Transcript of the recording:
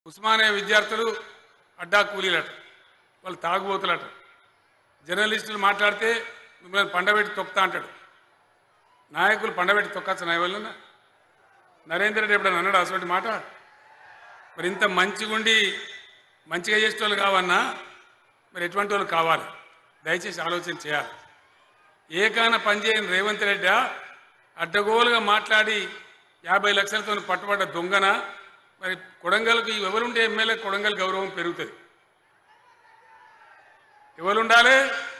ఉస్మానియా విద్యార్థులు అడ్డా కూలీలట వాళ్ళు తాగుబోతులట జర్నలిస్టులు మాట్లాడితే మిమ్మల్ని పండబెట్టి తొక్కుతా అంటాడు నాయకులు పండబెట్టి తొక్కచ్చు నా ఎవరిన నరేంద్ర రెడ్డి ఎప్పుడైనా అన్నాడు అసలు మాట మరి ఇంత మంచిగుండి మంచిగా చేసే వాళ్ళు కావన్నా మరి ఎటువంటి వాళ్ళు కావాలి దయచేసి ఆలోచన చేయాలి ఏకాన పనిచేయని రేవంత్ రెడ్డి అడ్డగోలుగా మాట్లాడి యాభై లక్షలతో పట్టుబడ్డ దొంగన మరి కొడంగల్కు ఎవరుంటే ఎమ్మెల్యే కొడంగల్ గౌరవం పెరుగుతుంది ఎవరుండాలి